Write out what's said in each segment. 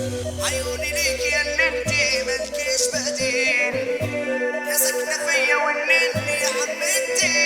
عيوني ليك يا اللي انتي ملكيش بديل يا ساكنة فيا والنني يا عمتي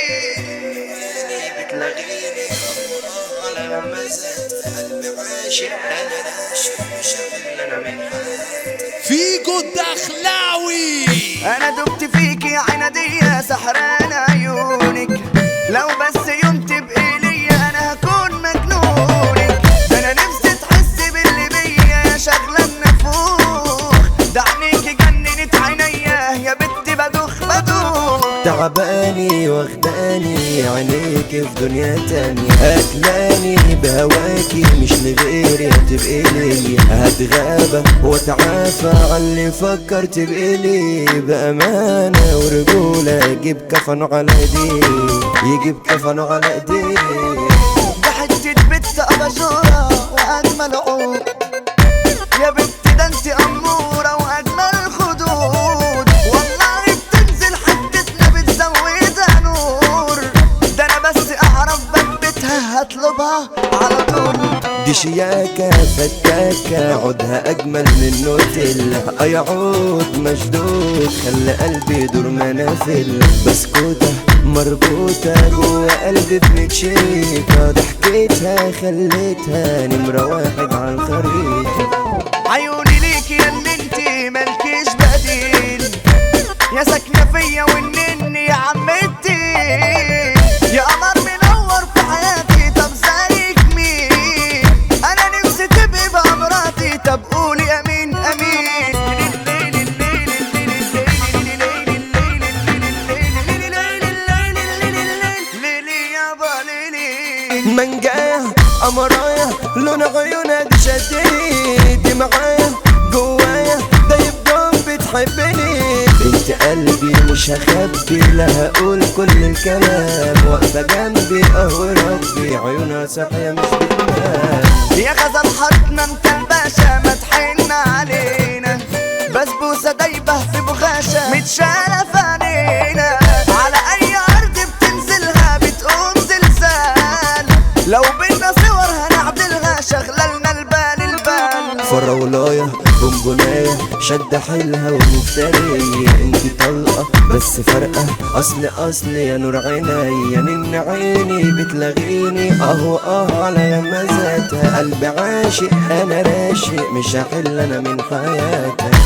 بتلاقيني على مزات قلبي عاشق انا راشق مش هقول انا من حياتي فيجو الدخلاوي انا دبت فيك يا عنادية سحران عيونك لو بس يوم تبقي ليا انا هكون مجنونك ده انا نفسي تحسي باللي بيا شغلة النفوخ ده عينيكي جننت عينيا يا بنتي بدوخ بدوخ تعباني واخداني عينيك في دنيا تانية أكلاني بهواكي مش لغيري هتبقي لي هتغابى واتعافى على اللي فكرت بإلي بأمانة ورجولة يجيب كفنه على ايديه يجيب كفنه على ايديه ده حتة بنت أباجورة وأجمل عود يا بنت ده انت أمورة وأجمل خدود والله بتنزل حتتنا بتزودها نور ده أنا بس أعرف بثبتها هطلبها على طول دي شياكة فتاكة عودها أجمل من نوتيلا أي عود مشدود خلى قلبي يدور منافل بسكوتة مربوطة جوا قلبي بنتشيكة ضحكتها خليتها نمرة واحد على الخريطة عيوني ليك يا اللي انت ملكيش بديل يا ساكنة فيا والنني يا عمتي يا قمر منور في حياتي طب زيك مين انا نفسي تبقي بقى مراتي طب قولي امين امين ليلي يابا ليلي منجاية قمراية لون عيونها دي شدني دي معايا جوايا ده يبقى بتحبني بنت قلبي مش هخبي لا هقول كل الكلام واقفة جنبي قهوة ربي عيونها صاحية مش بتنام يا غزل حارتنا انت الباشا ما تحن علينا بسبوسة دايبة في بغاشة متشالة في عينينا على أي أرض بتنزلها بتقوم زلزال لو بينا صور هنعدلها شغللنا البال البال فراولاية بونبوناية شد حيلها ومفترية انتي طلقة بس فرقة اصل اصل يا نور عينيا من عيني بتلغيني اهو اه على يمازاتها قلبي عاشق انا راشق مش هحل انا من حياتها